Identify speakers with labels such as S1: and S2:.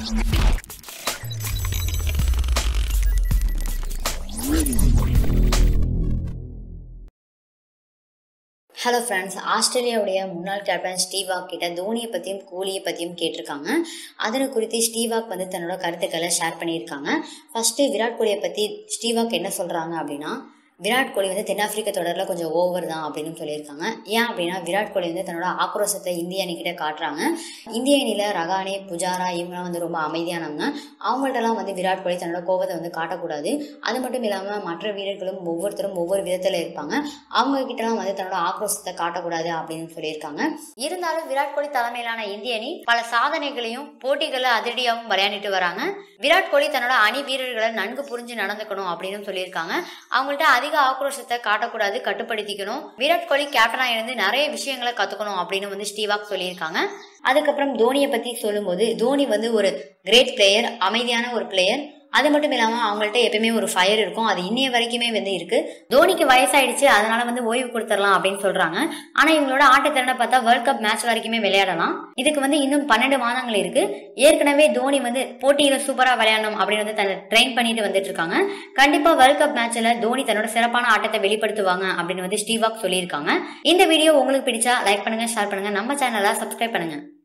S1: hello friends ஆஸ்திரேலியாவுடைய முன்னாள் captain Steve Waugh கிட்ட தோனியை பற்றியும் கோலியை பற்றியும் கேட்டிருக்காங்க அதனை குறித்து ஸ்டீவாக் வந்து தன்னோட கருத்துக்களை ஷேர் பண்ணியிருக்காங்க ஃபர்ஸ்ட்டு விராட் கோலியை பற்றி ஸ்டீவாக் என்ன சொல்கிறாங்க அப்படின்னா விராட் கோலி வந்து தென்னாப்பிரிக்க தொடரில் கொஞ்சம் ஓவர் தான் அப்படின்னு சொல்லியிருக்காங்க ஏன் அப்படின்னா விராட் கோலி வந்து தன்னோட ஆக்ரோஷத்தை இந்திய அணிக்கிட்ட காட்டுறாங்க இந்திய அணியில் ரகானே புஜாரா இவங்களாம் வந்து ரொம்ப அமைதியானவங்க அவங்கள்ட்டலாம் வந்து விராட் கோலி தன்னோட கோபத்தை வந்து காட்டக்கூடாது அது மட்டும் இல்லாமல் மற்ற வீரர்களும் ஒவ்வொருத்தரும் ஒவ்வொரு விதத்தில் இருப்பாங்க அவங்க கிட்டலாம் வந்து தன்னோட ஆக்ரோஷத்தை காட்டக்கூடாது அப்படின்னு சொல்லியிருக்காங்க இருந்தாலும் விராட் கோலி தலைமையிலான இந்திய அணி பல சாதனைகளையும் போட்டிகளை அதிரடியாகவும் விளையாடிட்டு வராங்க விராட் கோலி தன்னோட அணி வீரர்களை நன்கு புரிஞ்சு நடந்துக்கணும் அப்படின்னு சொல்லியிருக்காங்க அவங்கள்ட்ட அதிக ஆக்ரோஷத்தை காட்டக்கூடாது கட்டுப்படுத்திக்கணும் விராட் கோலி கேப்டனா இருந்து நிறைய விஷயங்களை கத்துக்கணும் அப்படின்னு வந்து ஸ்டீவாக் சொல்லியிருக்காங்க அதுக்கப்புறம் தோனியை பத்தி சொல்லும்போது தோனி வந்து ஒரு கிரேட் பிளேயர் அமைதியான ஒரு பிளேயர் அது மட்டும் இல்லாமல் அவங்கள்ட்ட எப்பயுமே ஒரு ஃபயர் இருக்கும் அது இன்னைய வரைக்குமே வந்து இருக்கு தோனிக்கு வயசாயிடுச்சு அதனால வந்து ஓய்வு கொடுத்துடலாம் அப்படின்னு சொல்றாங்க ஆனா இவங்களோட ஆட்டத்திறனை பார்த்தா வேர்ல்ட் கப் மேட்ச் வரைக்குமே விளையாடலாம் இதுக்கு வந்து இன்னும் பன்னெண்டு மாதங்கள் இருக்கு ஏற்கனவே தோனி வந்து போட்டியில சூப்பரா விளையாடணும் அப்படின்னு வந்து தன்னை ட்ரெயின் பண்ணிட்டு வந்துட்டு இருக்காங்க கண்டிப்பா வேர்ல்ட் கப் மேட்ச்ல தோனி தன்னோட சிறப்பான ஆட்டத்தை வெளிப்படுத்துவாங்க அப்படின்னு வந்து ஸ்டீவாக் சொல்லியிருக்காங்க இந்த வீடியோ உங்களுக்கு பிடிச்சா லைக் பண்ணுங்க ஷேர் பண்ணுங்க நம்ம சேனலை சப்ஸ்கிரைப் பண்ணுங்க